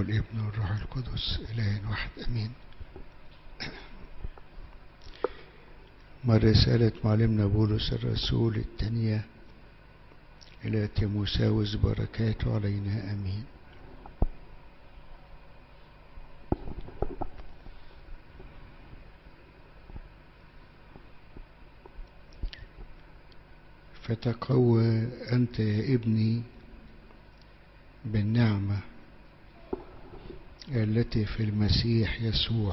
والابن والروح القدس إله واحد أمين من رسالة معلمنا بولس الرسول الثانية إلى تيموساوس بركاته علينا أمين فتقوى أنت يا ابني بالنعمة التي في المسيح يسوع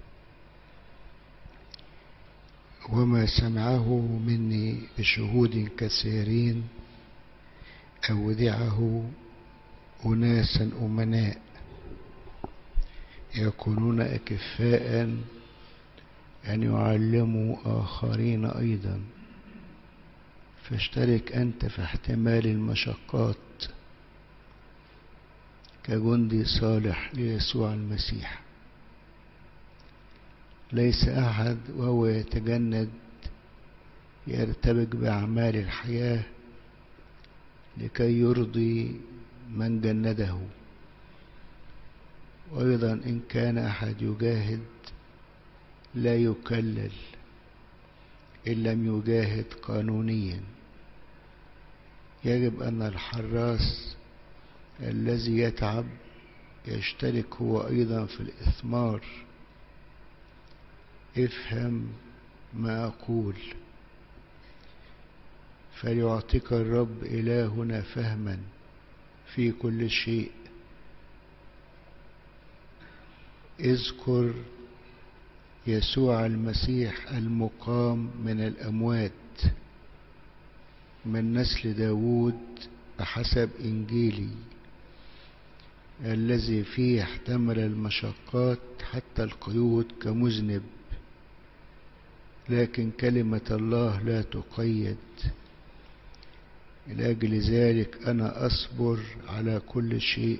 وما سمعه مني بشهود كثيرين أودعه أناسا أمناء يكونون أكفاء أن يعلموا آخرين أيضا فاشترك أنت في احتمال المشقات كجندي صالح ليسوع المسيح ليس أحد وهو يتجند يرتبك بأعمال الحياة لكي يرضي من جنده وأيضا إن كان أحد يجاهد لا يكلل إن لم يجاهد قانونيا يجب أن الحراس الذي يتعب يشترك هو أيضا في الإثمار افهم ما أقول فليعطيك الرب إلهنا فهما في كل شيء اذكر يسوع المسيح المقام من الأموات من نسل داود بحسب إنجيلي الذي فيه احتمل المشقات حتى القيود كمذنب لكن كلمة الله لا تقيد لأجل ذلك أنا أصبر على كل شيء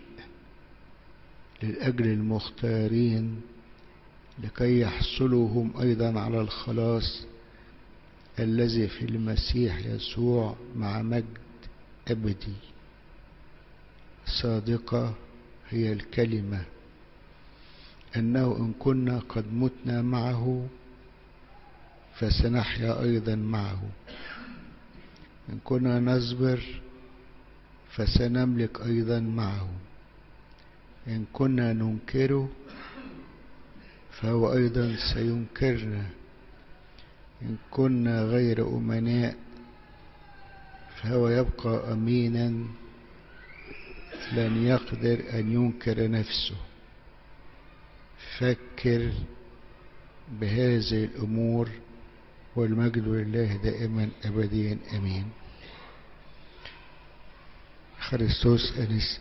للأجل المختارين لكي يحصلوا هم أيضا على الخلاص الذي في المسيح يسوع مع مجد أبدي صادقة هي الكلمة أنه إن كنا قد متنا معه فسنحيا أيضا معه إن كنا نصبر فسنملك أيضا معه إن كنا ننكره فهو أيضا سينكرنا إن كنا غير أمناء فهو يبقى أمينا لن يقدر أن ينكر نفسه فكر بهذه الأمور والمجد لله دائما أبديا أمين خريستوس أنس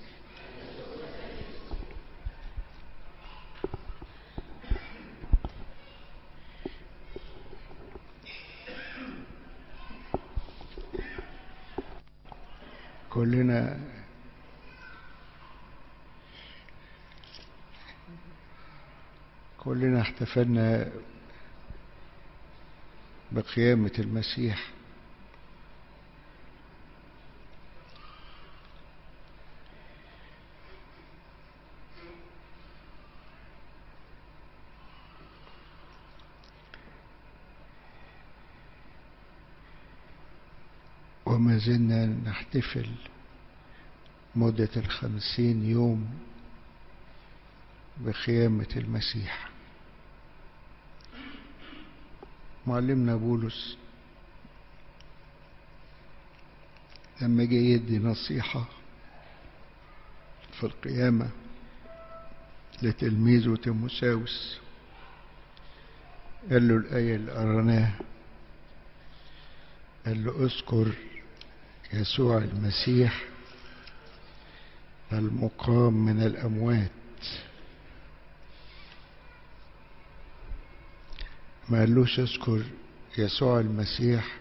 كلنا كلنا احتفلنا بقيامة المسيح وما زلنا نحتفل مدة الخمسين يوم بقيامة المسيح معلمنا بولس لما جه يدي نصيحة في القيامة لتلميذه تيموساوس قال له الآية اللي قرناها قال له اذكر يسوع المسيح المقام من الأموات ما قالوش اذكر يسوع المسيح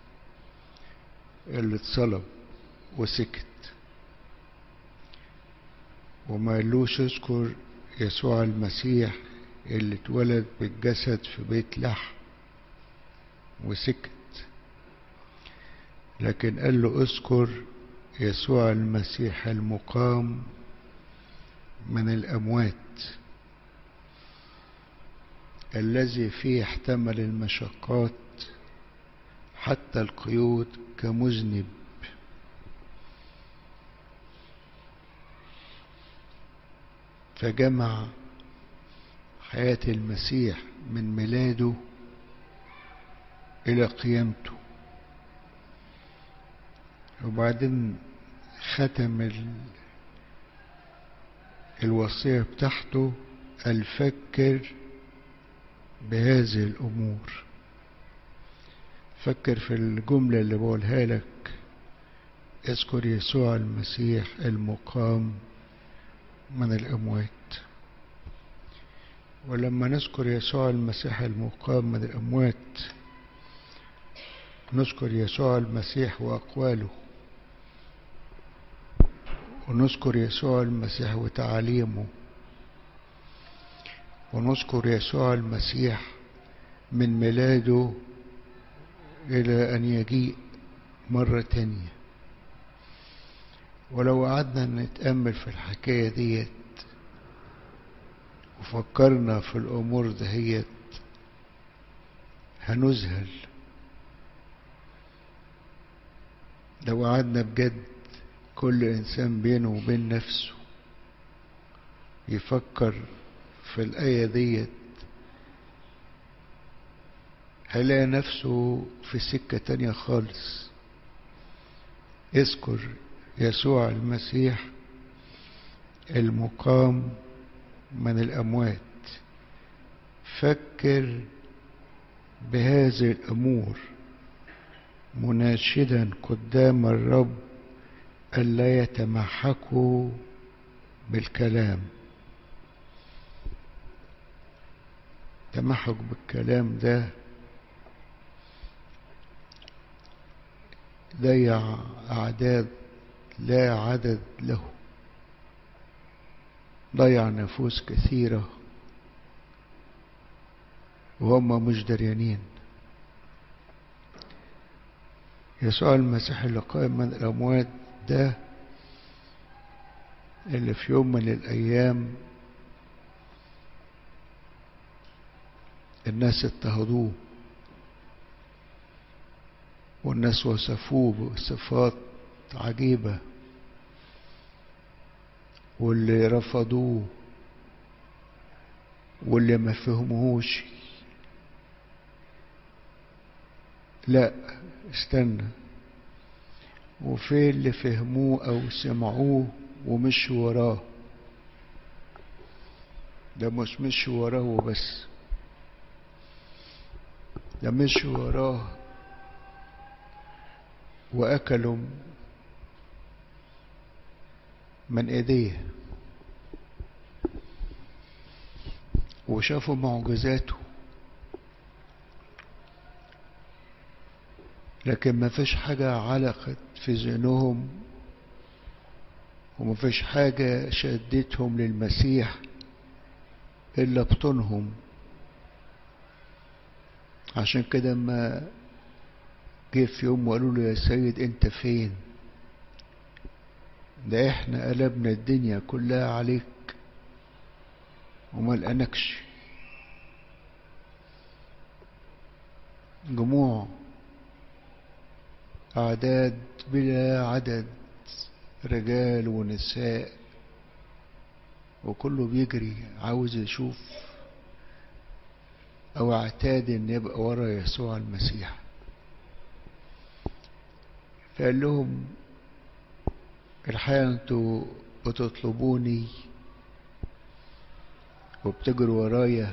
اللي اتصلب وسكت وما قالوش اذكر يسوع المسيح اللي اتولد بالجسد في بيت لحم وسكت لكن قال له اذكر يسوع المسيح المقام من الأموات الذي فيه احتمل المشقات حتى القيود كمذنب فجمع حياة المسيح من ميلاده إلى قيامته وبعدين ختم ال... الوصية بتاعته الفكر بهذه الأمور فكر في الجملة اللي بقولها لك اذكر يسوع المسيح المقام من الأموات ولما نذكر يسوع المسيح المقام من الأموات نذكر يسوع المسيح وأقواله ونذكر يسوع المسيح وتعاليمه ونذكر يسوع المسيح من ميلاده إلى أن يجيء مرة تانية ولو قعدنا نتأمل في الحكاية ديت وفكرنا في الأمور دهيت هنذهل لو قعدنا بجد كل إنسان بينه وبين نفسه يفكر في الآية ديت هيلاقي نفسه في سكة تانية خالص اذكر يسوع المسيح المقام من الأموات فكر بهذه الأمور مناشدا قدام الرب ألا يتمحكوا بالكلام تمحك بالكلام ده ضيع أعداد لا عدد له ضيع نفوس كثيرة وهم مش دريانين يسوع المسيح اللي قائم من الأموات ده اللي في يوم من الأيام الناس اضطهدوه والناس وصفوه بصفات عجيبة واللي رفضوه واللي ما فهموهوش لا استنى وفي اللي فهموه او سمعوه ومشوا وراه ده مش مشوا وراه وبس ده مشوا وراه واكلوا من ايديه وشافوا معجزاته لكن ما فيش حاجة علقت في ذهنهم وما فيش حاجة شدتهم للمسيح إلا بطونهم عشان كده ما جه في يوم وقالوا له يا سيد انت فين ده احنا قلبنا الدنيا كلها عليك وما لقناكش جموع أعداد بلا عدد رجال ونساء وكله بيجري عاوز يشوف أو اعتاد إن يبقى ورا يسوع المسيح فقال لهم الحقيقة انتوا بتطلبوني وبتجروا ورايا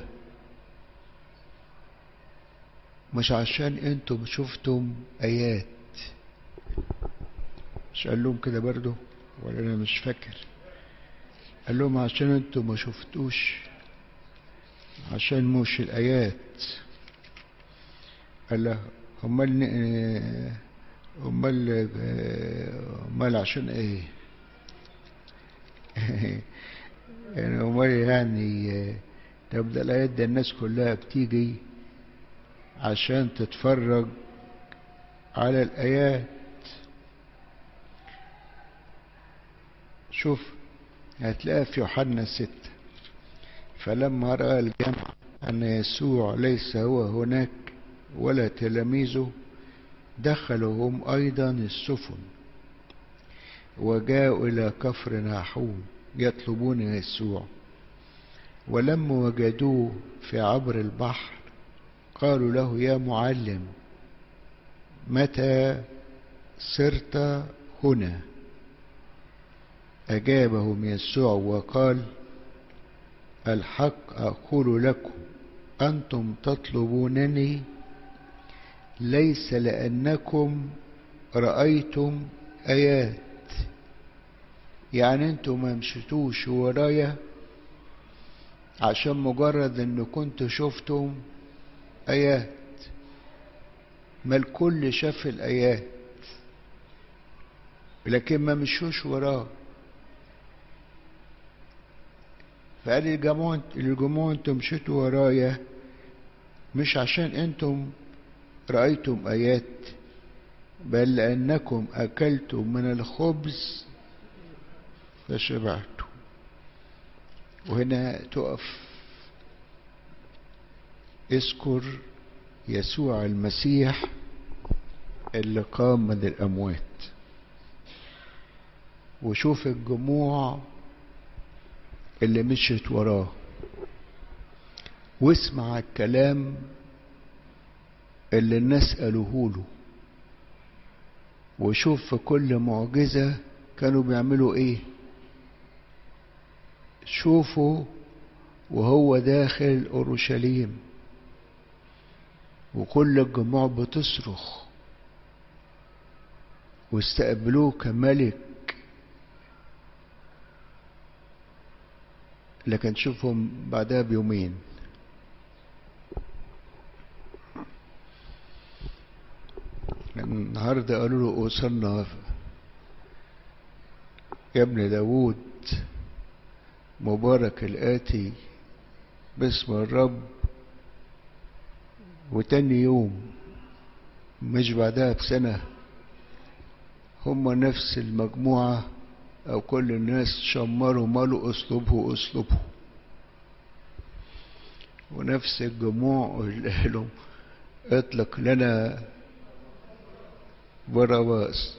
مش عشان انتم شفتم ايات مش قال لهم كده برضه ولا انا مش فاكر قال لهم عشان انتم ما شفتوش عشان مش الايات قال له امال امال امال عشان ايه يعني امال يعني طب ده الايات ده الناس كلها بتيجي عشان تتفرج على الايات شوف هتلاقيها في يوحنا ستة فلما رأى الجمع أن يسوع ليس هو هناك ولا تلاميذه دخلوا هم أيضا السفن وجاءوا إلى كفر ناحوم يطلبون يسوع ولما وجدوه في عبر البحر قالوا له يا معلم متى صرت هنا أجابهم يسوع وقال الحق أقول لكم أنتم تطلبونني ليس لأنكم رأيتم آيات يعني انتم ما مشيتوش ورايا عشان مجرد ان كنتوا شفتم آيات ما الكل شاف الآيات لكن ما مشوش وراه فقال الجموع الجموع انتم مشيتوا ورايا مش عشان انتم رأيتم آيات بل لأنكم أكلتم من الخبز فشبعتم وهنا تقف اذكر يسوع المسيح اللي قام من الأموات وشوف الجموع اللي مشيت وراه واسمع الكلام اللي الناس قالوه له وشوف في كل معجزة كانوا بيعملوا ايه شوفوا وهو داخل اورشليم وكل الجموع بتصرخ واستقبلوه كملك لكن شوفهم بعدها بيومين النهاردة قالوا له أوصلنا يا ابن داود مبارك الآتي باسم الرب وتاني يوم مش بعدها بسنة هم نفس المجموعة أو كل الناس شمروا مالوا أسلوبه أسلوبه ونفس الجموع اللي قالوا اطلق لنا بarabbاس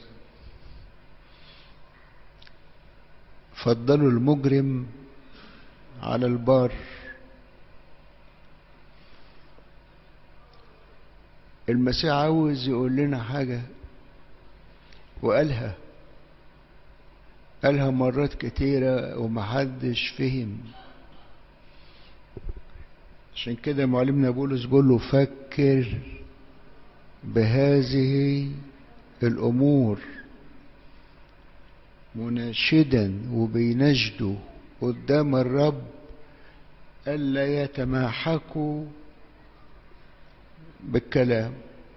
فضلوا المجرم على البار المسيح عاوز يقول لنا حاجة وقالها قالها مرات كتيرة ومحدش فهم عشان كده معلمنا بولس بيقول له فكر بهذه الأمور مناشدا وبينجدوا قدام الرب ألا يتماحكوا بالكلام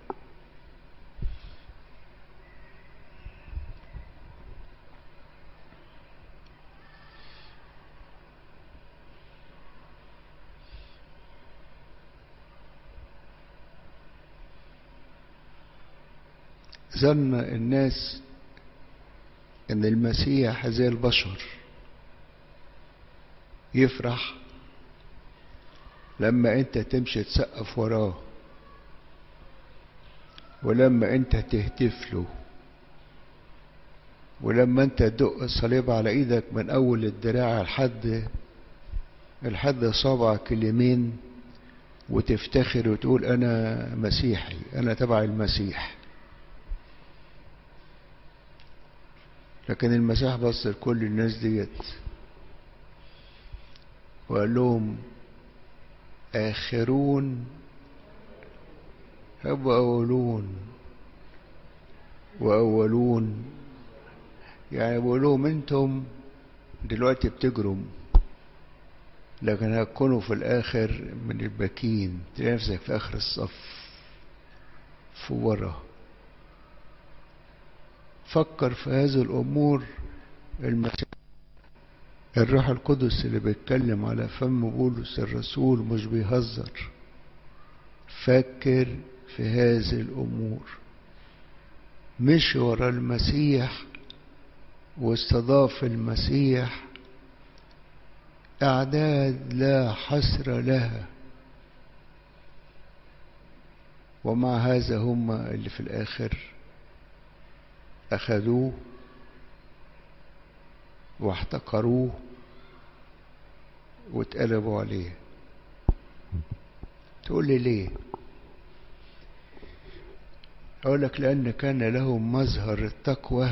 ظن الناس ان المسيح زي البشر يفرح لما انت تمشي تسقف وراه ولما انت تهتف له ولما انت تدق الصليب على ايدك من اول الدراع لحد لحد صابعك اليمين وتفتخر وتقول انا مسيحي انا تبع المسيح لكن المسيح بص لكل الناس ديت وقال لهم آخرون هب أولون وأولون يعني بقول لهم أنتم دلوقتي بتجروا لكن هتكونوا في الآخر من الباكين تلاقي نفسك في آخر الصف في ورا فكر في هذه الأمور المسيح الروح القدس اللي بيتكلم على فم بولس الرسول مش بيهزر فكر في هذه الأمور مش ورا المسيح واستضاف المسيح أعداد لا حصر لها ومع هذا هم اللي في الآخر أخذوه واحتقروه واتقلبوا عليه تقول لي ليه أقول لك لأن كان لهم مظهر التقوى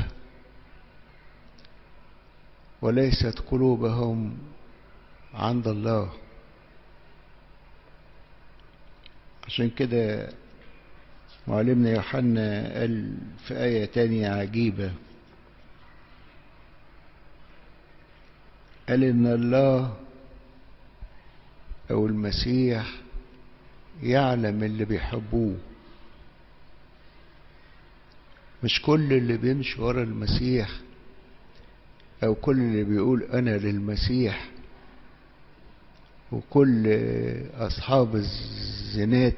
وليست قلوبهم عند الله عشان كده معلمنا يوحنا قال في آية تانية عجيبة قال إن الله أو المسيح يعلم اللي بيحبوه مش كل اللي بيمشي ورا المسيح أو كل اللي بيقول أنا للمسيح وكل أصحاب الزنات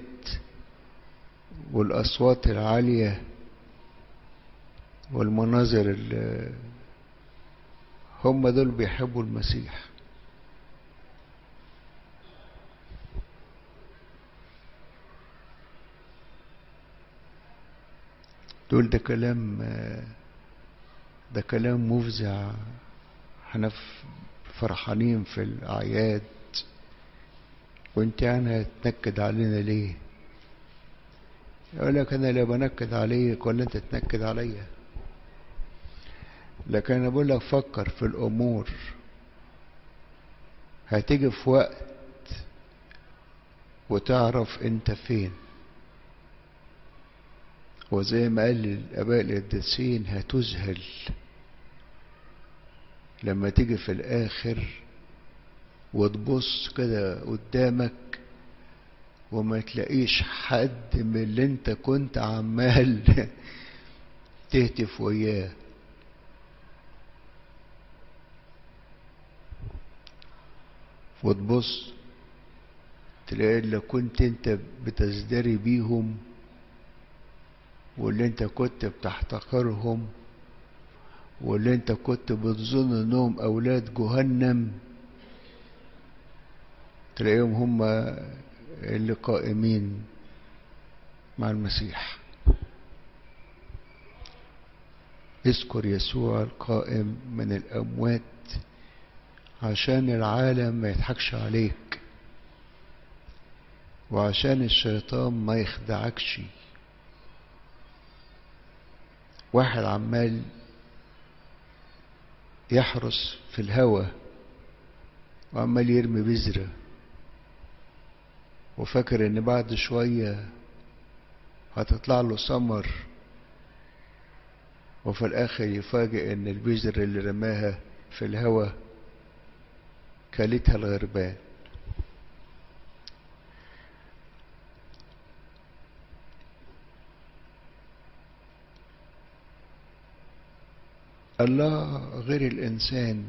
والأصوات العالية والمناظر هم دول بيحبوا المسيح دول ده كلام ده كلام مفزع احنا فرحانين في الأعياد وانت يعني هتنكد علينا ليه يقول لك انا لا بنكد عليك ولا انت تنكد عليا لكن انا بقول لك فكر في الامور هتيجي في وقت وتعرف انت فين وزي ما قال الاباء القديسين هتذهل لما تيجي في الاخر وتبص كده قدامك وما تلاقيش حد من اللي انت كنت عمال تهتف وياه وتبص تلاقي اللي كنت انت بتزدري بيهم واللي انت كنت بتحتقرهم واللي انت كنت بتظن انهم اولاد جهنم تلاقيهم هم اللي قائمين مع المسيح اذكر يسوع القائم من الأموات عشان العالم ما يضحكش عليك وعشان الشيطان ما يخدعكش واحد عمال يحرس في الهوى وعمال يرمي بذره وفاكر ان بعد شوية هتطلع له ثمر وفي الاخر يفاجئ ان البذر اللي رماها في الهوا كلتها الغربان الله غير الانسان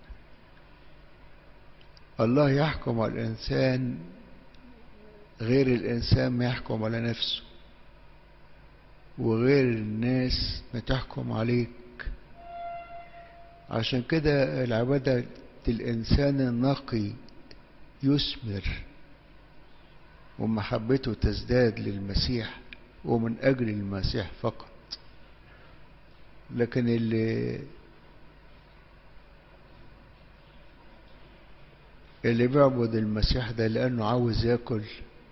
الله يحكم على الانسان غير الإنسان ما يحكم على نفسه وغير الناس ما تحكم عليك عشان كده العبادة الإنسان النقي يثمر ومحبته تزداد للمسيح ومن أجل المسيح فقط لكن اللي اللي بيعبد المسيح ده لأنه عاوز ياكل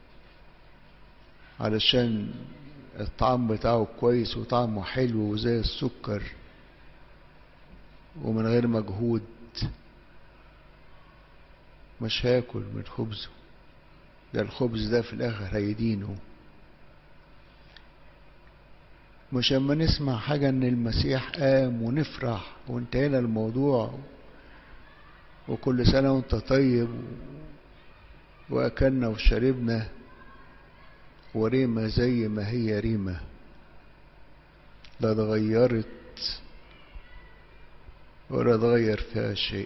علشان الطعم بتاعه كويس وطعمه حلو وزي السكر ومن غير مجهود مش هياكل من خبزه ده الخبز ده في الاخر هيدينه مش اما نسمع حاجة ان المسيح قام ونفرح وانتهينا الموضوع وكل سنة وانت طيب واكلنا وشربنا وريمة زي ما هي ريمة لا اتغيرت ولا اتغير فيها شيء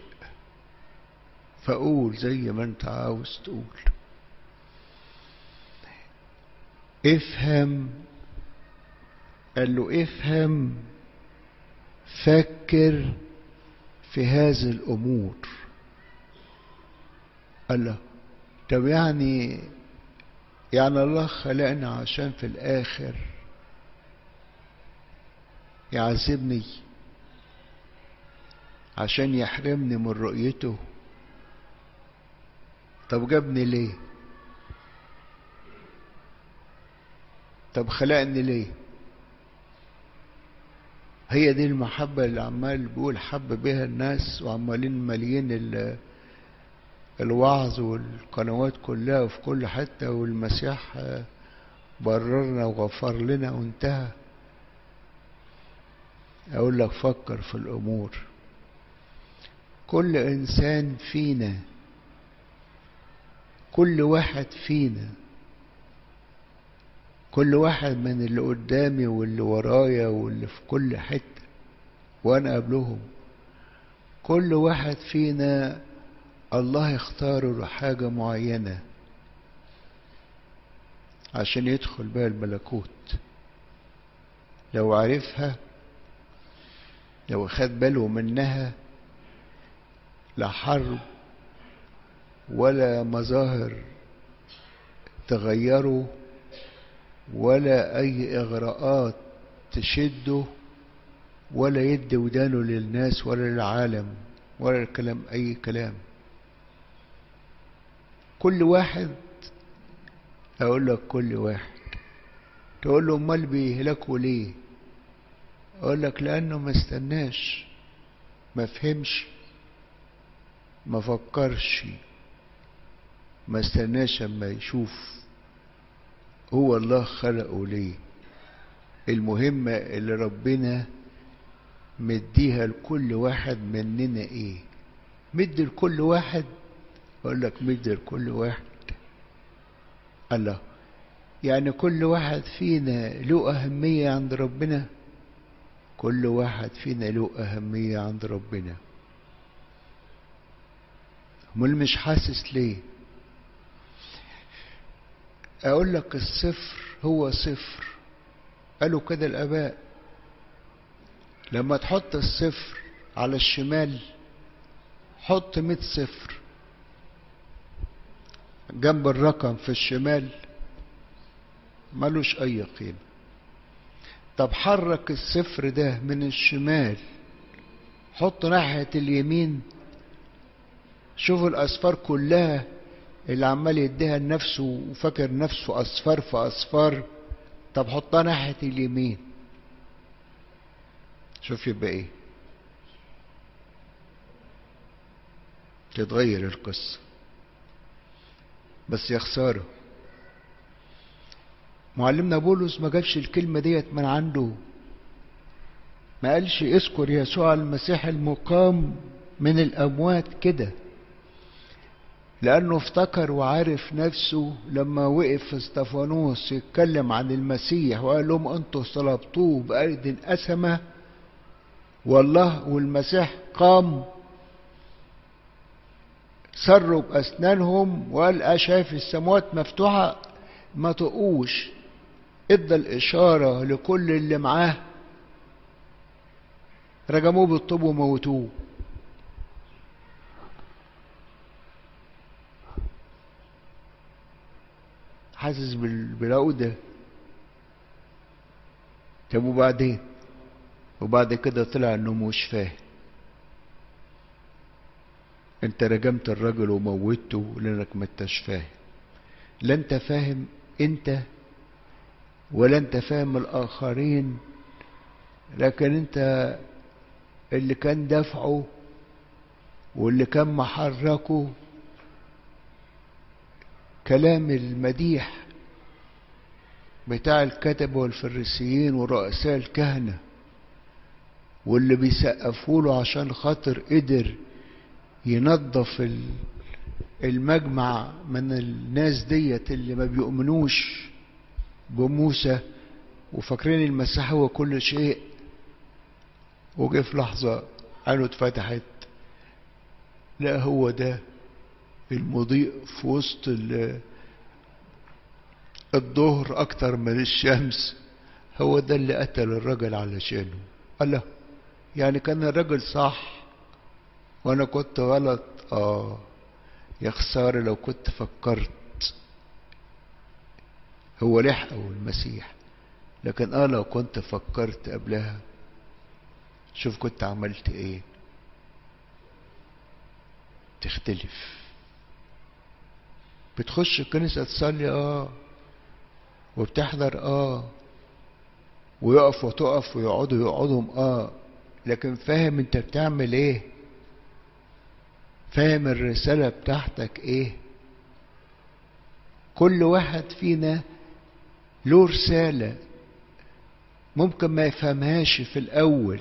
فقول زي ما انت عاوز تقول افهم قال له افهم فكر في هذه الامور الله طب يعني يعني الله خلقنا عشان في الآخر يعذبني عشان يحرمني من رؤيته طب جابني ليه طب خلقني ليه هي دي المحبة اللي عمال بيقول حب بها الناس وعمالين ماليين الوعظ والقنوات كلها وفي كل حتة والمسيح بررنا وغفر لنا وانتهى اقول لك فكر في الامور كل انسان فينا كل واحد فينا كل واحد من اللي قدامي واللي ورايا واللي في كل حتة وانا قبلهم كل واحد فينا الله يختار له حاجة معينة عشان يدخل بها الملكوت لو عرفها لو خد باله منها لا حرب ولا مظاهر تغيره ولا أي إغراءات تشده ولا يدي ودانه للناس ولا للعالم ولا الكلام أي كلام كل واحد أقول لك كل واحد تقول له أمال بيهلكوا ليه أقول لك لأنه ما استناش ما فهمش ما فكرش ما استناش اما يشوف هو الله خلقه ليه المهمة اللي ربنا مديها لكل واحد مننا ايه مدي لكل واحد اقول لك مدي لكل واحد الله يعني كل واحد فينا له أهمية عند ربنا كل واحد فينا له أهمية عند ربنا امال مش حاسس ليه اقول لك الصفر هو صفر قالوا كده الاباء لما تحط الصفر على الشمال حط مئة صفر جنب الرقم في الشمال ملوش اي قيمة طب حرك الصفر ده من الشمال حط ناحية اليمين شوف الأصفار كلها اللي عمال يديها لنفسه وفاكر نفسه أصفار في أصفار طب حطها ناحية اليمين شوف يبقى إيه تتغير القصة بس يا خسارة معلمنا بولس ما جابش الكلمة ديت من عنده ما قالش اذكر يسوع المسيح المقام من الأموات كده لأنه افتكر وعارف نفسه لما وقف في استفانوس يتكلم عن المسيح وقال لهم أنتوا صلبتوه بأيد أسمة والله والمسيح قام سروا بأسنانهم وقال أشاف السماوات مفتوحة ما تقوش ادى الإشارة لكل اللي معاه رجموه بالطوب وموتوه حاسس بالعقدة طب وبعدين وبعد كده طلع انه مش فاهم انت رجمت الراجل وموتته لانك ما انتش فاهم لا انت فاهم انت ولا انت فاهم الاخرين لكن انت اللي كان دفعه واللي كان محركه كلام المديح بتاع الكتبة والفريسيين ورؤساء الكهنة واللي بيسقفوا له عشان خاطر قدر ينظف المجمع من الناس ديت اللي ما بيؤمنوش بموسى وفاكرين المسيح هو كل شيء وجه في لحظة عينه اتفتحت لا هو ده المضيء في وسط الظهر أكتر من الشمس هو ده اللي قتل الرجل علشانه الله يعني كان الرجل صح وأنا كنت غلط آه يا خسارة لو كنت فكرت هو لحقه المسيح لكن اه لو كنت فكرت قبلها شوف كنت عملت ايه تختلف بتخش الكنيسة تصلي اه وبتحضر اه ويقف وتقف ويقعدوا يقعدهم اه لكن فاهم انت بتعمل ايه فاهم الرسالة بتاعتك ايه كل واحد فينا له رسالة ممكن ما يفهمهاش في الأول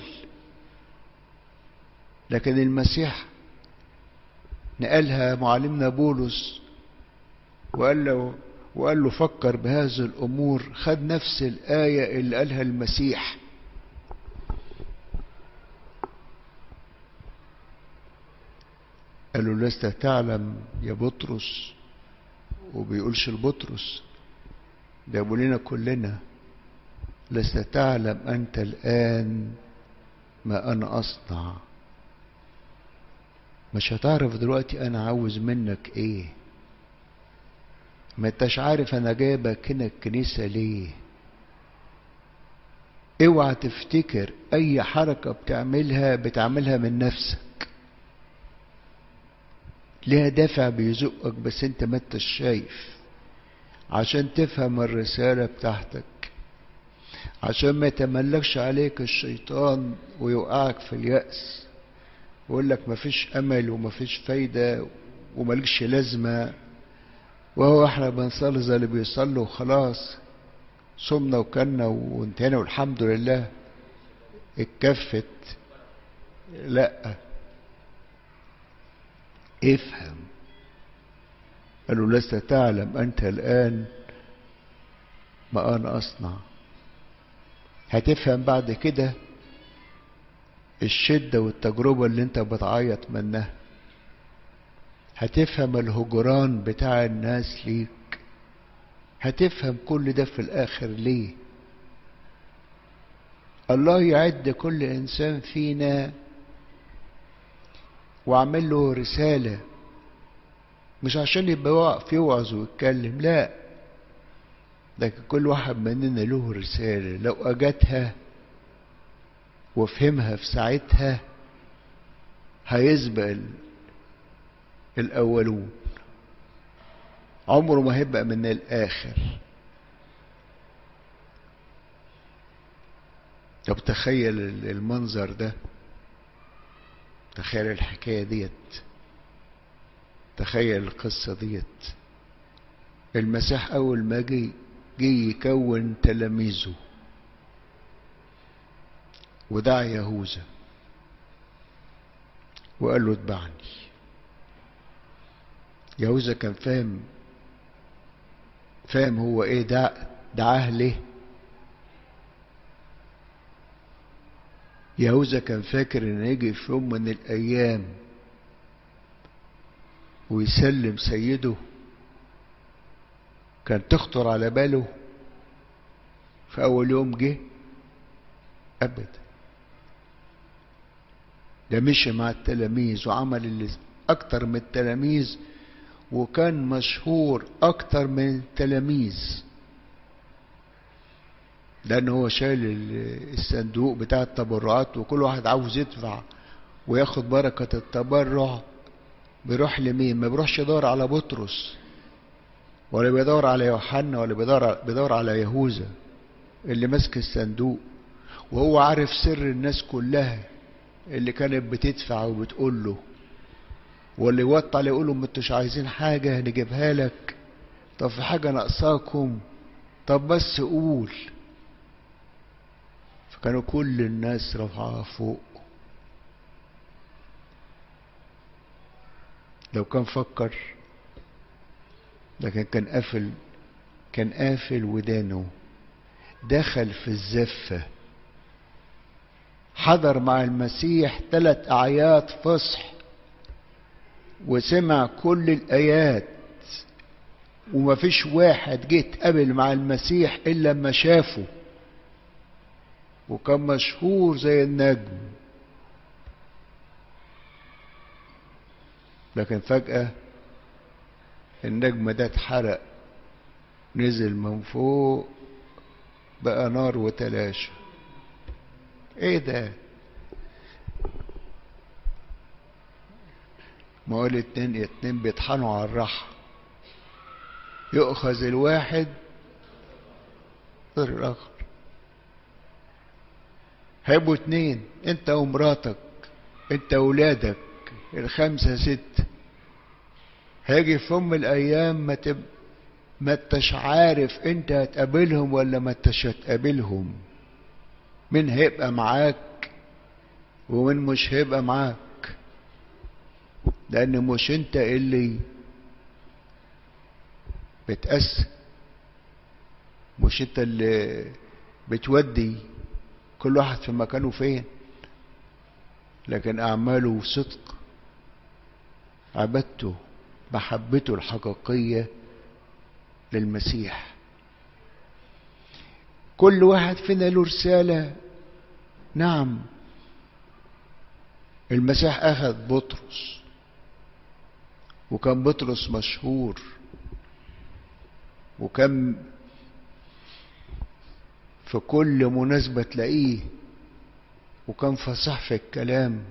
لكن المسيح نقلها معلمنا بولس وقال له وقال له فكر بهذه الأمور خد نفس الآية اللي قالها المسيح قال له لست تعلم يا بطرس وبيقولش لبطرس ده يقول لنا كلنا لست تعلم أنت الآن ما أنا أصنع مش هتعرف دلوقتي أنا عاوز منك إيه ما انتش عارف أنا جايبك هنا الكنيسة ليه اوعى تفتكر أي حركة بتعملها بتعملها من نفسك ليها دافع بيزقك بس انت ما انتش شايف عشان تفهم الرسالة بتاعتك عشان ما يتملكش عليك الشيطان ويوقعك في اليأس ويقول لك مفيش أمل ومفيش فايدة وملكش لازمة وهو احنا بنصلي زي اللي بيصلوا وخلاص صمنا وكلنا وانتهينا والحمد لله اتكفت لا افهم قالوا لست تعلم أنت الآن ما أنا أصنع هتفهم بعد كده الشدة والتجربة اللي انت بتعيط منها هتفهم الهجران بتاع الناس ليك هتفهم كل ده في الآخر ليه الله يعد كل إنسان فينا وعمل له رسالة مش عشان يبقى واقف يوعظ ويتكلم لا لكن كل واحد مننا له رسالة لو أجتها وفهمها في ساعتها هيسبق الأولون عمره ما هيبقى من الآخر طب تخيل المنظر ده تخيل الحكاية ديت تخيل القصة ديت المسيح أول ما جي جي يكون تلاميذه ودعا يهوذا وقال له اتبعني يهوذا كان فاهم فاهم هو ايه دع دعاه ليه يهوذا كان فاكر ان يجي في يوم من الايام ويسلم سيده كان تخطر على باله في اول يوم جه ابدا ده مشي مع التلاميذ وعمل اللي اكتر من التلاميذ وكان مشهور اكتر من التلاميذ لان هو شايل الصندوق بتاع التبرعات وكل واحد عاوز يدفع وياخد بركة التبرع بيروح لمين ما بيروحش يدور على بطرس ولا بيدور على يوحنا ولا بيدور بيدور على يهوذا اللي ماسك الصندوق وهو عارف سر الناس كلها اللي كانت بتدفع وبتقول له واللي يوطى عليه يقول لهم انتوش عايزين حاجة نجيبها لك طب في حاجة ناقصاكم طب بس قول فكانوا كل الناس رفعها فوق لو كان فكر لكن كان قافل كان قافل ودانه دخل في الزفة حضر مع المسيح ثلاث أعياد فصح وسمع كل الآيات وما فيش واحد جه اتقابل مع المسيح إلا لما شافه وكان مشهور زي النجم لكن فجأة النجم ده اتحرق نزل من فوق بقى نار وتلاشى ايه ده ما هو الاتنين اتنين بيطحنوا على الرحى يؤخذ الواحد غير الاخر هيبقوا اتنين انت ومراتك انت واولادك الخمسة ستة هيجي في يوم من الايام ما تب ما انتش عارف انت هتقابلهم ولا ما انتش هتقابلهم مين هيبقى معاك ومين مش هيبقى معاك لان مش انت اللي بتقسم مش انت اللي بتودي كل واحد في مكانه فين لكن اعماله صدق عبادته محبته الحقيقيه للمسيح كل واحد فينا له رساله نعم المسيح اخذ بطرس وكان بطرس مشهور وكان في كل مناسبة تلاقيه وكان فصح في الكلام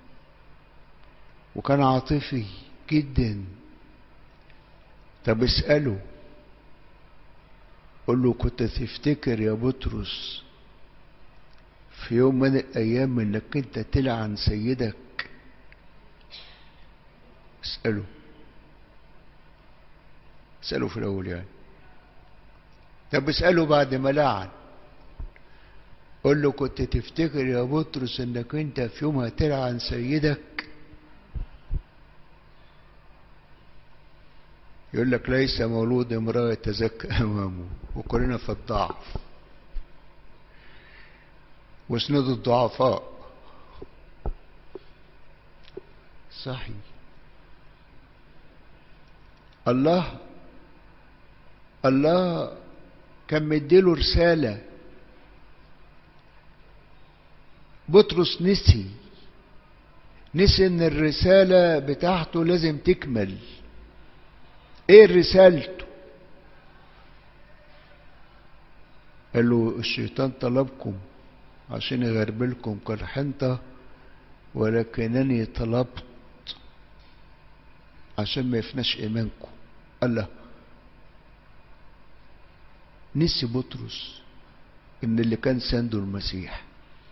وكان عاطفي جدا طب اسأله قل له كنت تفتكر يا بطرس في يوم من الأيام إنك أنت تلعن سيدك اسأله اسأله في الأول يعني طب اسأله بعد ما لعن قل له كنت تفتكر يا بطرس انك انت في يوم هتلعن سيدك يقول لك ليس مولود امرأة يتزكى أمامه وكلنا في الضعف واسند الضعفاء صحيح الله الله كان مديله رسالة بطرس نسي نسي ان الرسالة بتاعته لازم تكمل ايه رسالته قال له الشيطان طلبكم عشان يغربلكم كالحنطة ولكنني طلبت عشان ما يفناش ايمانكم الله نسي بطرس ان اللي كان سنده المسيح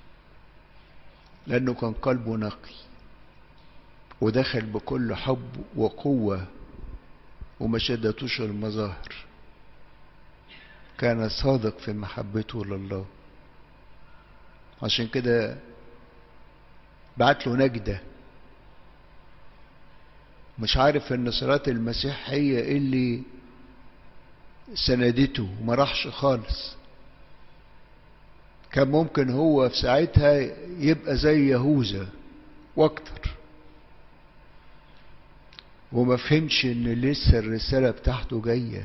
لانه كان قلبه نقي ودخل بكل حب وقوة وما شدتوش المظاهر كان صادق في محبته لله عشان كده بعت له نجدة مش عارف ان صلاة المسيح هي اللي سندته وما راحش خالص كان ممكن هو في ساعتها يبقى زي يهوذا واكتر وما فهمش ان لسه الرسالة بتاعته جاية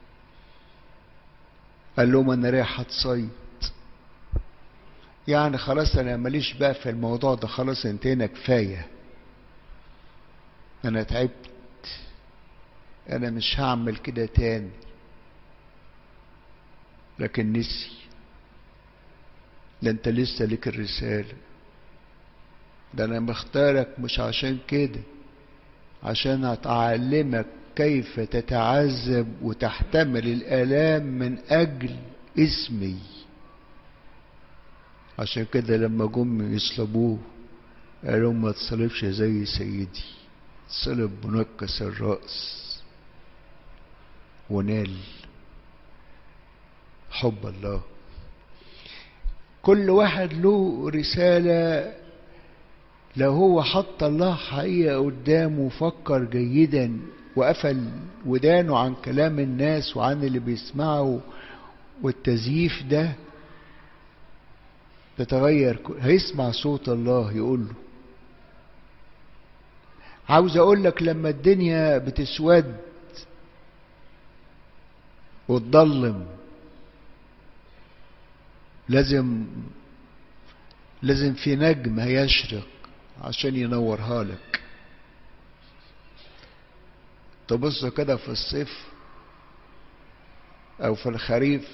قال لهم انا رايح اتصيد يعني خلاص انا ماليش بقى في الموضوع ده خلاص انتهينا كفاية انا تعبت انا مش هعمل كده تاني لكن نسي ده انت لسه لك الرسالة ده انا مختارك مش عشان كده عشان اتعلمك كيف تتعذب وتحتمل الالام من اجل اسمي عشان كده لما جم يصلبوه قالوا ما تصلبش زي سيدي صلب منكس الرأس ونال حب الله كل واحد له رسالة لو هو حط الله حقيقة قدامه وفكر جيدا وقفل ودانه عن كلام الناس وعن اللي بيسمعه والتزييف ده تتغير هيسمع صوت الله يقول له عاوز اقول لك لما الدنيا بتسود وتضلم لازم لازم في نجم هيشرق عشان ينورها لك تبص كده في الصيف او في الخريف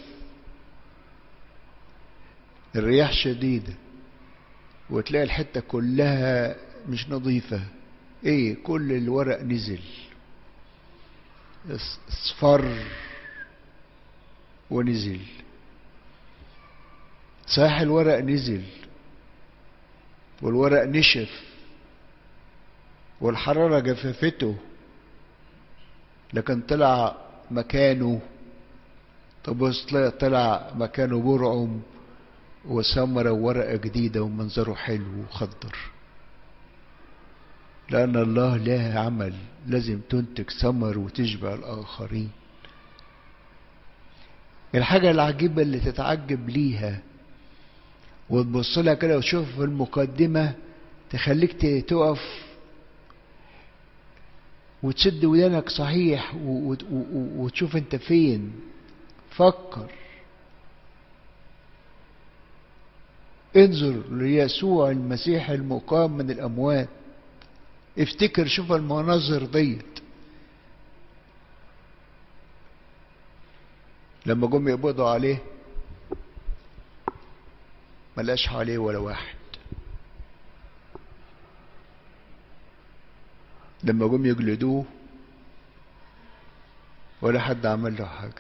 الرياح شديدة وتلاقي الحتة كلها مش نظيفة ايه كل الورق نزل اصفر ونزل صحيح الورق نزل والورق نشف والحرارة جففته لكن طلع مكانه تبص تلاقي طلع مكانه برعم وثمرة وورقة جديدة ومنظره حلو وخضر لأن الله له عمل لازم تنتج ثمر وتشبع الآخرين الحاجة العجيبة اللي تتعجب ليها وتبص لها كده وتشوف في المقدمة تخليك تقف وتسد ودانك صحيح وتشوف انت فين فكر انظر ليسوع المسيح المقام من الأموات افتكر شوف المناظر ديت لما جم يقبضوا عليه ملاش عليه ولا واحد لما جم يجلدوه ولا حد عمل له حاجة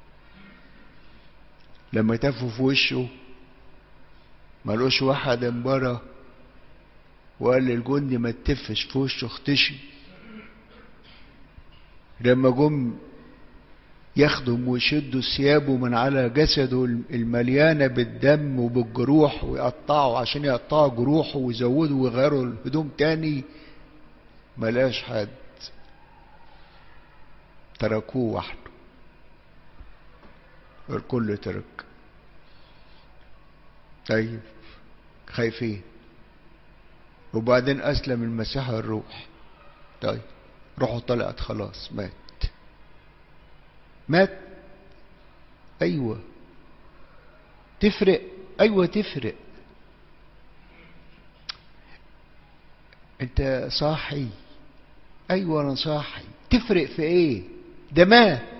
لما تفوا في وشه ملوش واحد انبرى وقال للجندي ما تتفش في وشه اختشي لما جم ياخدوا ويشدوا ثيابه من على جسده المليانه بالدم وبالجروح ويقطعوا عشان يقطعوا جروحه ويزودوا ويغيروا الهدوم تاني ملاش حد تركوه وحده الكل ترك طيب خايفين وبعدين أسلم المسيح الروح طيب روحه طلعت خلاص مات مات أيوة تفرق أيوة تفرق أنت صاحي أيوة أنا صاحي تفرق في إيه ده مات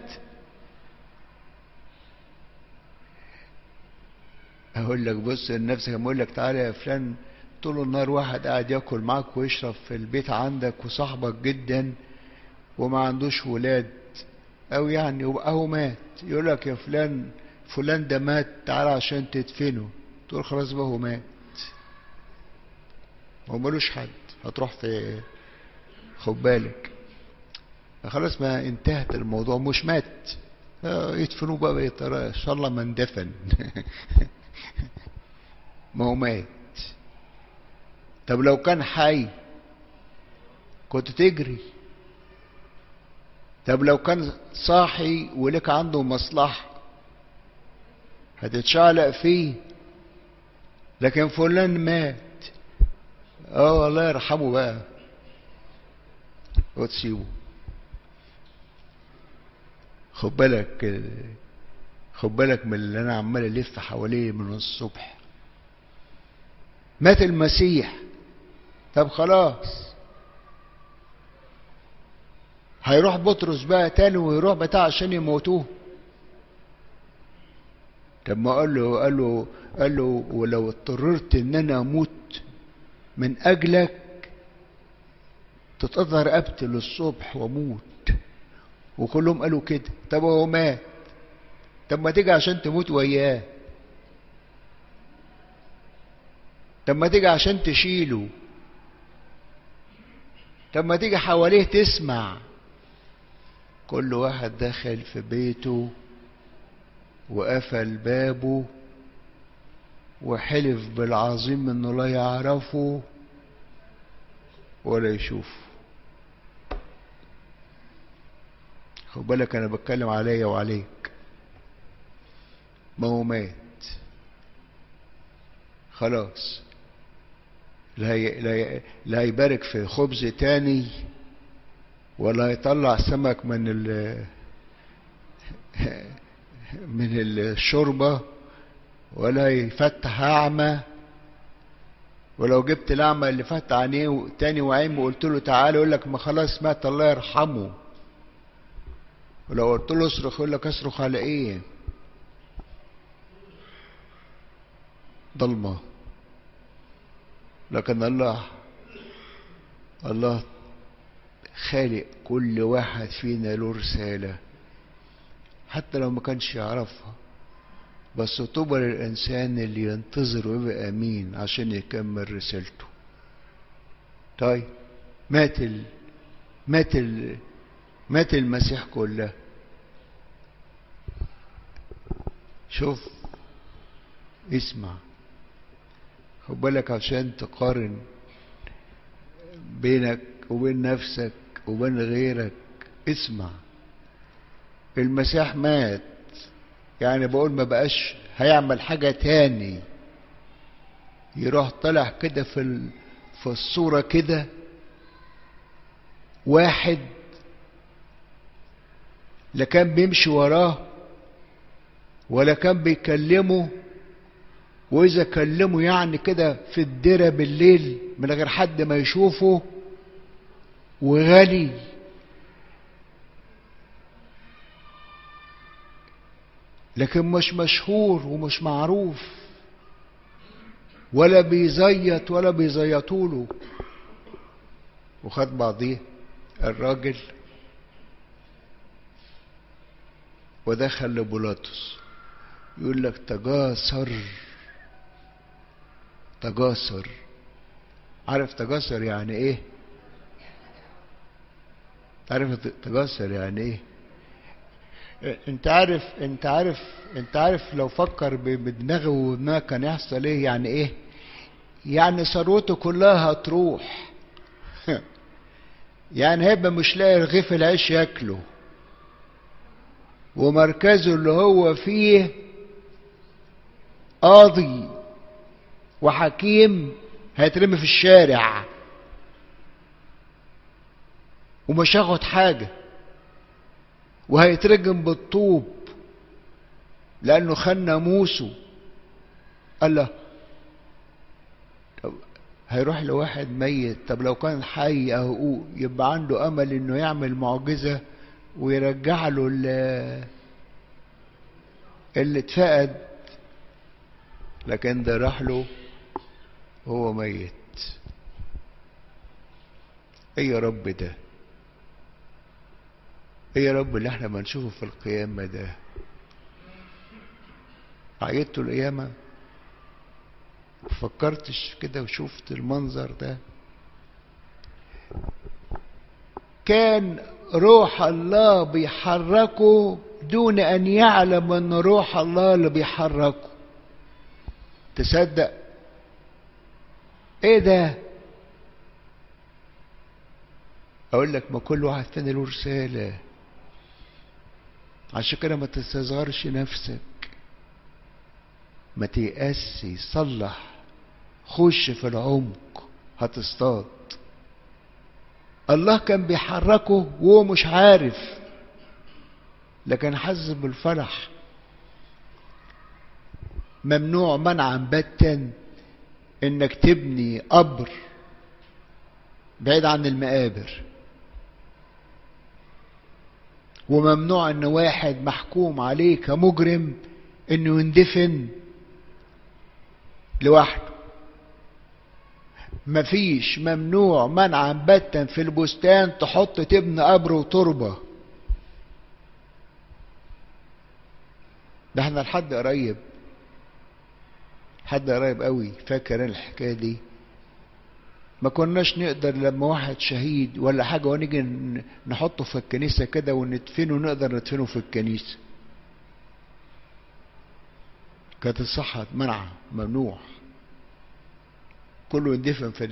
اقول لك بص لنفسك لما اقول لك تعالى يا فلان طول النهار واحد قاعد ياكل معاك ويشرب في البيت عندك وصاحبك جدا وما عندوش ولاد او يعني اهو مات يقول لك يا فلان فلان ده مات تعالى عشان تدفنه تقول خلاص بقى هو مات هو ملوش حد هتروح في خد بالك خلاص ما انتهت الموضوع مش مات يدفنوه بقى ان شاء الله ما اندفن ما هو مات طب لو كان حي كنت تجري طب لو كان صاحي ولك عنده مصلحة هتتشعلق فيه لكن فلان مات اه الله يرحمه بقى وتسيبه خد بالك خد بالك من اللي انا عمال الف حواليه من الصبح مات المسيح طب خلاص هيروح بطرس بقى تاني ويروح بتاع عشان يموتوه طب ما قال له قال له قال له ولو اضطررت ان انا اموت من اجلك تتقطع رقبتي للصبح واموت وكلهم قالوا كده طب هو مات طب ما تيجي عشان تموت وياه طب ما تيجي عشان تشيله طب ما تيجي حواليه تسمع كل واحد دخل في بيته وقفل بابه وحلف بالعظيم انه لا يعرفه ولا يشوفه خد بالك انا بتكلم عليا وعليك ما هو مات خلاص لا لا لا يبارك في خبز تاني ولا يطلع سمك من ال من الشوربه ولا يفتح اعمى ولو جبت الاعمى اللي فتح عينيه تاني وعين وقلت له تعالى يقول لك ما خلاص مات الله يرحمه ولو قلت له اصرخ يقول لك اصرخ على ايه ضلمة لكن الله الله خالق كل واحد فينا له رسالة حتى لو ما كانش يعرفها بس طوبى للإنسان اللي ينتظر ويبقى أمين عشان يكمل رسالته طيب مات ال... مات ال... مات المسيح كله شوف اسمع خد بالك عشان تقارن بينك وبين نفسك وبين غيرك اسمع المسيح مات يعني بقول ما بقاش هيعمل حاجة تاني يروح طلع كده في ال... في الصورة كده واحد لا كان بيمشي وراه ولا كان بيكلمه وإذا كلمه يعني كده في الدرة بالليل من غير حد ما يشوفه وغني لكن مش مشهور ومش معروف ولا بيزيط ولا بيزيطوله وخد بعضيه الراجل ودخل لبولاطس يقول لك تجاسر تجاسر عارف تجاسر يعني ايه عارف تجاسر يعني ايه انت عارف انت عارف انت عارف لو فكر بدماغه وما كان يحصل ايه يعني ايه يعني ثروته كلها هتروح يعني هيبقى مش لاقي رغيف العيش ياكله ومركزه اللي هو فيه قاضي وحكيم هيترمي في الشارع ومش هاخد حاجه وهيترجم بالطوب لانه خان ناموسه قال له طب هيروح لواحد ميت طب لو كان حي اهو يبقى عنده امل انه يعمل معجزه ويرجع له اللي, اللي اتفقد لكن ده راح له هو ميت ايه يا رب ده ايه يا رب اللي احنا بنشوفه في القيامة ده عيدتوا القيامة فكرتش كده وشفت المنظر ده كان روح الله بيحركه دون ان يعلم ان روح الله اللي بيحركه تصدق ايه ده اقول لك ما كل واحد فينا له رساله عشان كده ما تستصغرش نفسك ما تيأسي صلح خش في العمق هتصطاد الله كان بيحركه وهو مش عارف لكن حز بالفرح ممنوع منعا باتا انك تبني قبر بعيد عن المقابر وممنوع ان واحد محكوم عليه كمجرم انه يندفن لوحده مفيش ممنوع منعا باتا في البستان تحط تبني قبر وتربه ده احنا لحد قريب حد قريب قوي فاكر الحكايه دي ما كناش نقدر لما واحد شهيد ولا حاجة ونيجي نحطه في الكنيسة كده وندفنه نقدر ندفنه في الكنيسة كانت الصحة منع ممنوع كله يندفن في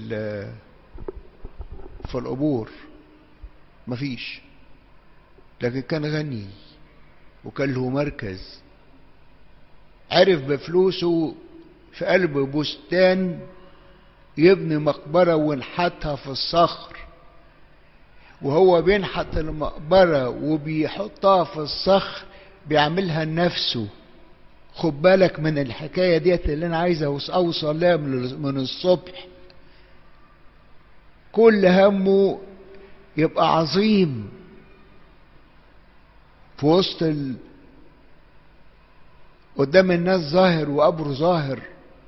في القبور مفيش لكن كان غني وكان له مركز عرف بفلوسه في قلب بستان يبني مقبرة وينحتها في الصخر وهو بينحت المقبرة وبيحطها في الصخر بيعملها لنفسه خد بالك من الحكاية ديت اللي أنا عايز أوصل لها من الصبح كل همه يبقى عظيم في وسط ال... قدام الناس ظاهر وقبره ظاهر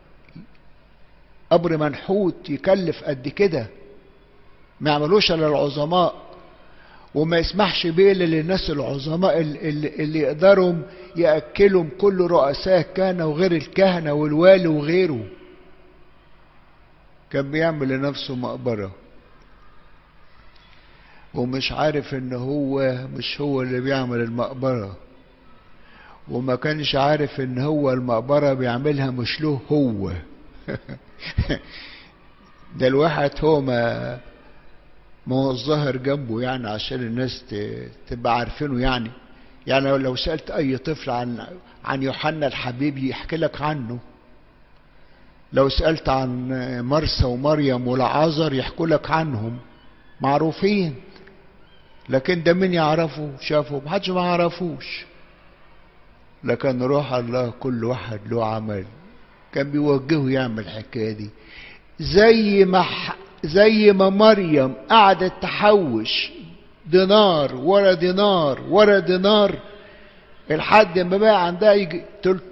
قبر منحوت يكلف قد كده ما يعملوش الا العظماء وما يسمحش بيه الا للناس العظماء اللي, اللي يقدروا ياكلهم كل رؤساء الكهنه وغير الكهنه والوالي وغيره كان بيعمل لنفسه مقبره ومش عارف ان هو مش هو اللي بيعمل المقبره وما كانش عارف ان هو المقبره بيعملها مش له هو ده الواحد هو ما ما هو الظاهر جنبه يعني عشان الناس تبقى عارفينه يعني يعني لو سألت أي طفل عن عن يوحنا الحبيب يحكي لك عنه لو سألت عن مرسى ومريم والعازر يحكوا لك عنهم معروفين لكن ده مين يعرفه شافه محدش ما يعرفوش لكن روح الله كل واحد له عمل كان بيوجهه يعمل الحكايه دي زي ما زي ما مريم قعدت تحوش دينار ورا دينار ورا دينار لحد ما بقى عندها يجي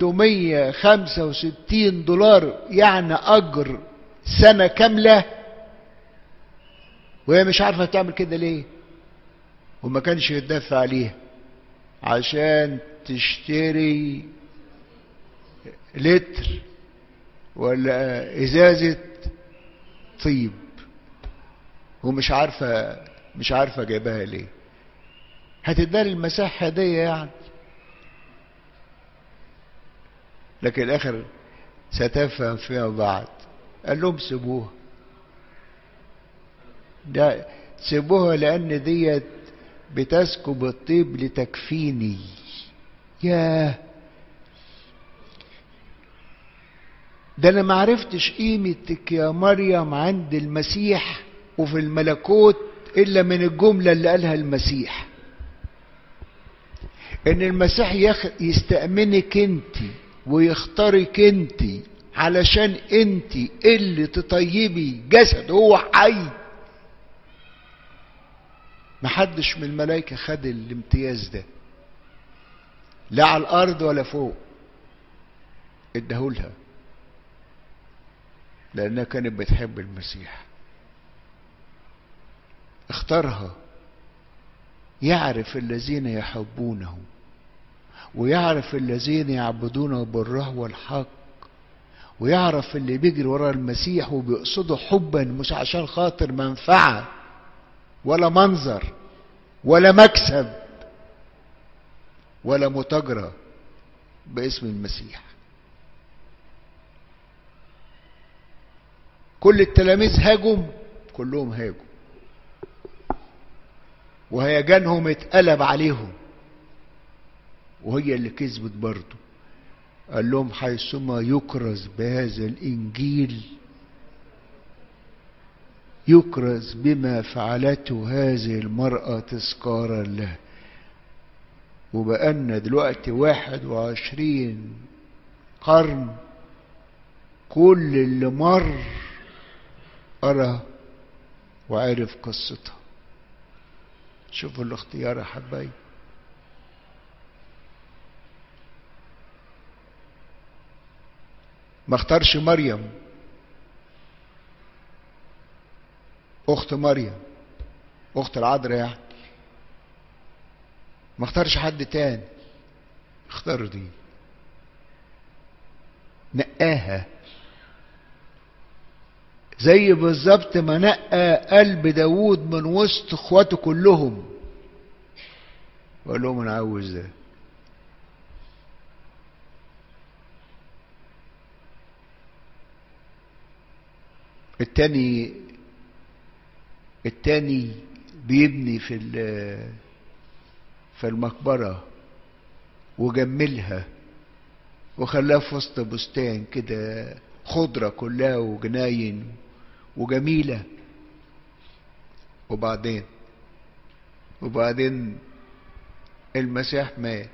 365 دولار يعني اجر سنه كامله وهي مش عارفه تعمل كده ليه وما كانش يتدفع عليها عشان تشتري لتر ولا ازازه طيب ومش عارفه مش عارفه جايباها ليه هتديها المساح هديه يعني لكن الاخر ستفهم فيما بعد قال لهم سيبوها ده سيبوها لان ديت بتسكب الطيب لتكفيني ياه ده انا ما عرفتش قيمتك يا مريم عند المسيح وفي الملكوت الا من الجمله اللي قالها المسيح ان المسيح يخ... يستأمنك انت ويختارك انت علشان انت اللي تطيبي جسد هو حي محدش من الملائكة خد الامتياز ده لا على الارض ولا فوق اداهولها لانها كانت بتحب المسيح اختارها يعرف الذين يحبونه ويعرف الذين يعبدونه بالره والحق ويعرف اللي بيجري ورا المسيح وبيقصده حبا مش عشان خاطر منفعه ولا منظر ولا مكسب ولا متاجرة باسم المسيح كل التلاميذ هاجم كلهم هاجوا وهيجانهم اتقلب عليهم وهي اللي كذبت برضه قال لهم حيثما يكرز بهذا الانجيل يكرز بما فعلته هذه المرأة تذكارا له وبقالنا دلوقتي واحد وعشرين قرن كل اللي مر قرا وعرف قصتها شوفوا الاختيار يا حبايبي ما اختارش مريم اخت مريم اخت العذراء يعني ما اختارش حد تاني اختار دي نقاها زي بالظبط ما نقى قلب داوود من وسط اخواته كلهم وقال لهم انا عاوز ده التاني التاني بيبني في في المقبرة وجملها وخلاها في وسط بستان كده خضرة كلها وجناين وجميلة وبعدين وبعدين المسيح مات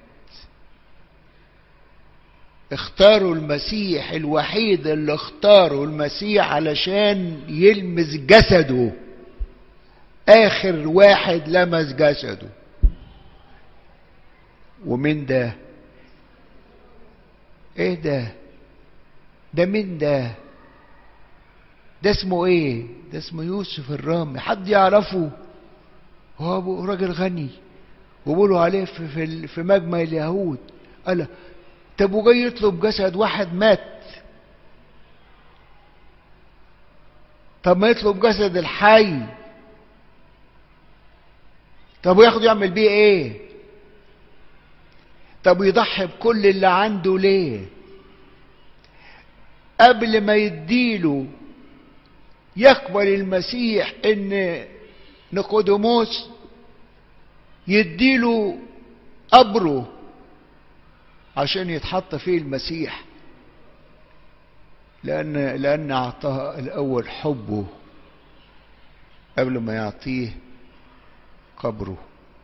اختاروا المسيح الوحيد اللي اختاروا المسيح علشان يلمس جسده اخر واحد لمس جسده ومين ده ايه ده ده مين ده ده اسمه ايه ده اسمه يوسف الرامي حد يعرفه هو أبو راجل غني وبيقولوا عليه في, في, في مجمع اليهود قال طب وجاي يطلب جسد واحد مات طب ما يطلب جسد الحي طب وياخده يعمل بيه ايه طب ويضحي بكل اللي عنده ليه قبل ما يديله يقبل المسيح ان نيقوديموس يديله قبره عشان يتحط فيه المسيح لأن لأن أعطاه الأول حبه قبل ما يعطيه قبره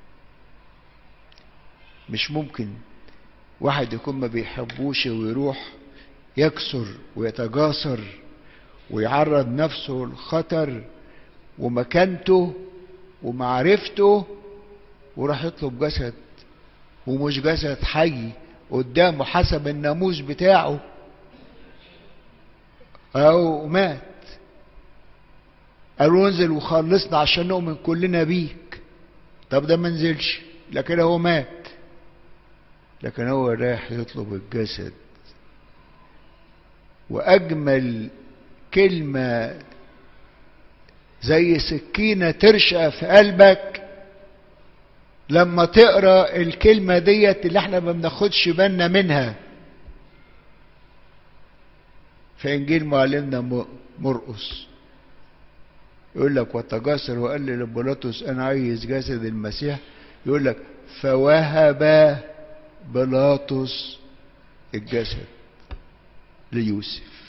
مش ممكن واحد يكون ما بيحبوش ويروح يكسر ويتجاسر ويعرض نفسه للخطر ومكانته ومعرفته وراح يطلب جسد ومش جسد حي قدامه حسب الناموس بتاعه او مات قالوا انزل وخلصنا عشان نؤمن كلنا بيك طب ده ما نزلش لكن هو مات لكن هو رايح يطلب الجسد واجمل كلمه زي سكينه ترشق في قلبك لما تقرا الكلمه ديت اللي احنا ما بناخدش بالنا منها في انجيل معلمنا مرقس يقول لك وتجاسر وقال لبيلاطس انا عايز جسد المسيح يقول لك فوهب بيلاطس الجسد ليوسف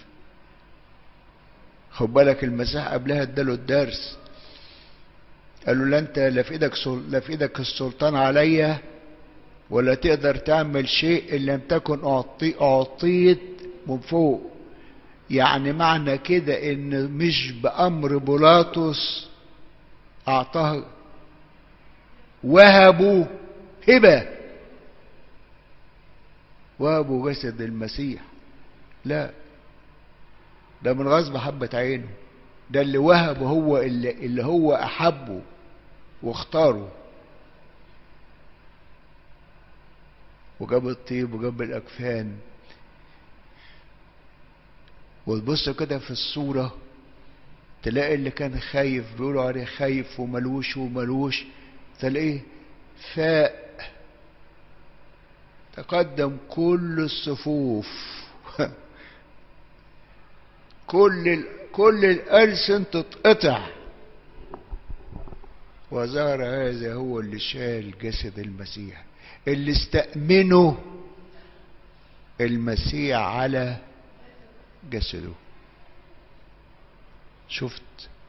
خد بالك المسيح قبلها اداله الدرس قال له لا انت لا في ايدك لا في ايدك السلطان عليا ولا تقدر تعمل شيء ان لم تكن اعطي اعطيت من فوق يعني معنى كده ان مش بامر بيلاطس اعطاه وهبوا هبه وهبوا جسد المسيح لا ده من غصب حبة عينه ده اللي وهبه هو اللي, اللي هو أحبه واختاره وجاب الطيب وجاب الأكفان وتبص كده في الصورة تلاقي اللي كان خايف بيقولوا عليه خايف وملوش وملوش تلاقيه فاق تقدم كل الصفوف كل ال... كل الألسن تتقطع وظهر هذا هو اللي شال جسد المسيح اللي استأمنه المسيح على جسده شفت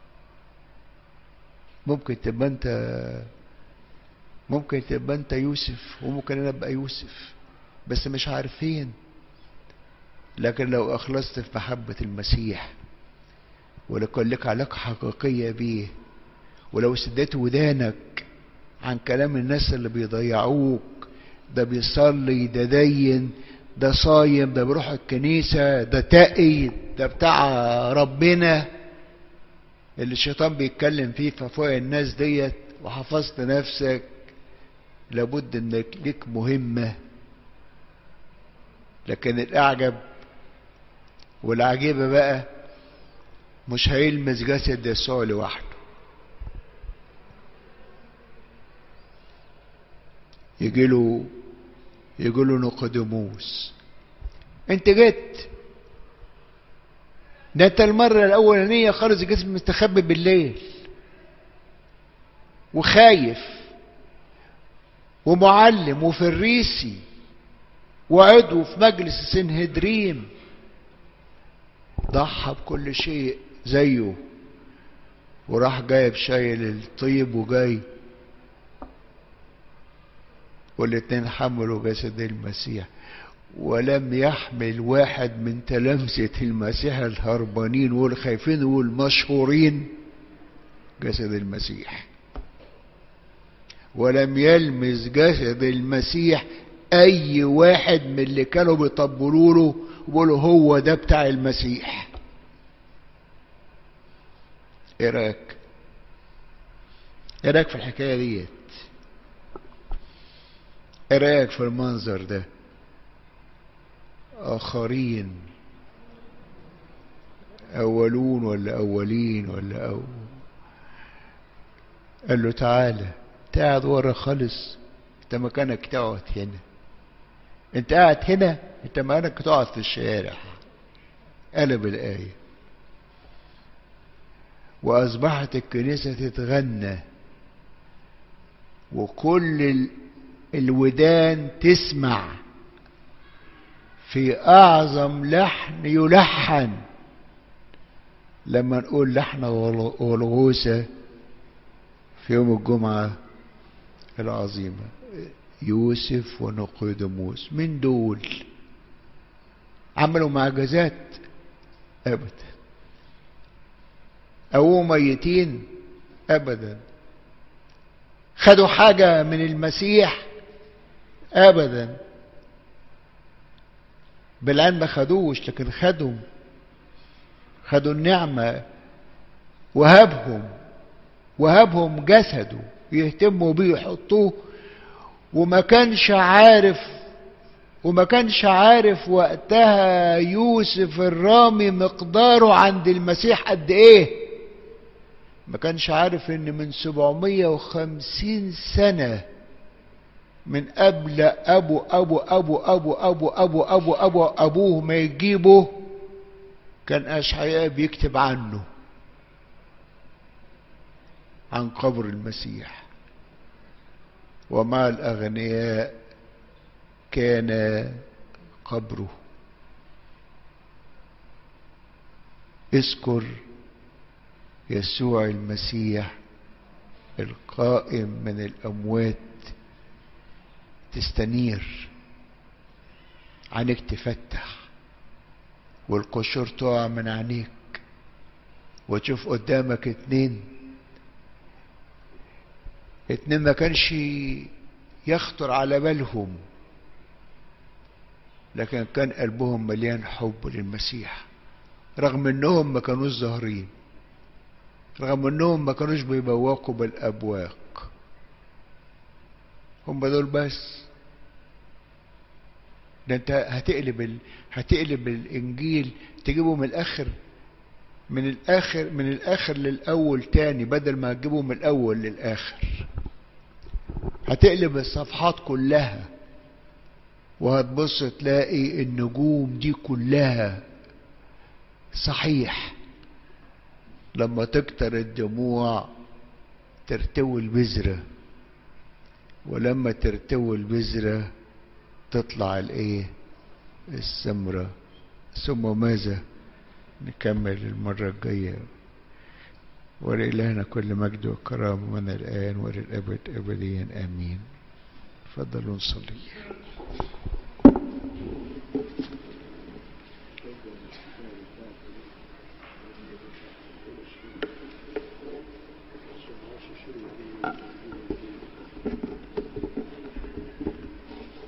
ممكن تبقى انت ممكن تبقى انت يوسف وممكن انا ابقى يوسف بس مش عارفين لكن لو اخلصت في محبة المسيح ولو كان لك علاقة حقيقية بيه ولو سديت ودانك عن كلام الناس اللي بيضيعوك ده بيصلي ده دين ده صايم ده بيروح الكنيسة ده تقي ده بتاع ربنا اللي الشيطان بيتكلم فيه ففوق الناس ديت وحفظت نفسك لابد انك ليك مهمة لكن الاعجب والعجيبة بقى مش هيلمس جسد يسوع لوحده يجي له يجي له نقدموس انت جيت ده انت المرة الأولانية خالص الجسم مستخبي بالليل وخايف ومعلم وفريسي وعضو في مجلس سنهدريم ضحى بكل شيء زيه وراح جايب شايل الطيب وجاي والاتنين حملوا جسد المسيح ولم يحمل واحد من تلامذة المسيح الهربانين والخايفين والمشهورين جسد المسيح ولم يلمس جسد المسيح اي واحد من اللي كانوا بيطبلوا له ويقولوا هو ده بتاع المسيح ايه رايك ايه رايك في الحكايه ديت ايه رايك في المنظر ده اخرين اولون ولا اولين ولا أو قال له تعالى تقعد ورا خالص انت مكانك تقعد هنا انت قاعد هنا انت مكانك تقعد في الشارع قلب الآية وأصبحت الكنيسة تتغنى وكل ال... الودان تسمع في أعظم لحن يلحن لما نقول لحن والغوسة في يوم الجمعة العظيمة يوسف ونقودموس من دول عملوا معجزات أبدا أو ميتين أبدا خدوا حاجة من المسيح أبدا بالعلم ما خدوش لكن خدهم خدوا النعمة وهبهم وهبهم جسده يهتموا بيه يحطوه وما كانش عارف وما كانش عارف وقتها يوسف الرامي مقداره عند المسيح قد ايه ما كانش عارف ان من 750 سنة من قبل ابو ابو ابو ابو ابو ابو ابو ابو ابوه ما يجيبه كان اشعياء بيكتب عنه عن قبر المسيح ومع الاغنياء كان قبره اذكر يسوع المسيح القائم من الاموات تستنير عينيك تفتح والقشور تقع من عينيك وتشوف قدامك اتنين اتنين ما كانش يخطر على بالهم لكن كان قلبهم مليان حب للمسيح رغم انهم ما كانوش ظاهرين رغم انهم ما كانوش بيبوقوا بالابواق هم دول بس ده انت هتقلب ال... هتقلب الانجيل تجيبه من الاخر من الاخر من الاخر للاول تاني بدل ما تجيبه من الاول للاخر هتقلب الصفحات كلها وهتبص تلاقي النجوم دي كلها صحيح لما تكتر الدموع ترتوي البذرة ولما ترتوي البذرة تطلع الايه السمرة ثم ماذا نكمل المرة الجاية ولإلهنا كل مجد وكرامة من الآن وللأبد أبديا آمين تفضلوا نصلي